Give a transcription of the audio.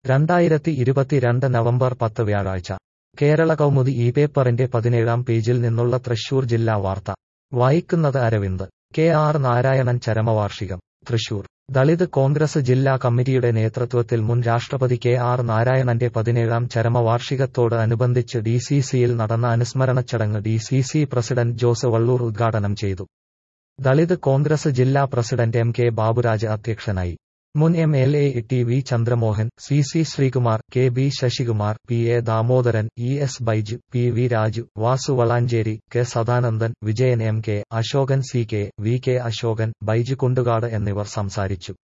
രണ്ടായിരത്തി ഇരുപത്തിരണ്ട് നവംബർ പത്ത് വ്യാഴാഴ്ച കേരള കൗമുദി ഈ പേപ്പറിന്റെ പതിനേഴാം പേജിൽ നിന്നുള്ള തൃശൂർ ജില്ലാ വാർത്ത വായിക്കുന്നത് അരവിന്ദ് കെ ആർ നാരായണൻ ചരമവാർഷികം തൃശൂർ ദളിത് കോൺഗ്രസ് ജില്ലാ കമ്മിറ്റിയുടെ നേതൃത്വത്തിൽ മുൻ രാഷ്ട്രപതി കെ ആർ നാരായണന്റെ പതിനേഴാം ചരമവാർഷികത്തോട് അനുബന്ധിച്ച് ഡി സി സിയിൽ നടന്ന അനുസ്മരണ ചടങ്ങ് D C C president Jose Valloor ഉദ്ഘാടനം ചെയ്തു ദളിത് കോൺഗ്രസ് ജില്ലാ പ്രസിഡന്റ് എം കെ ബാബുരാജ് അധ്യക്ഷനായി മുൻ M L A T V Chandramohan C C Sreekumar K B Sasikumar P A Damodaran E S Baiju P V Raju Vasu Valanchery K Sadanandan Vijayan M K Ashokan C K V K Ashokan Baiju Kundukad എന്നിവർ സംസാരിച്ചു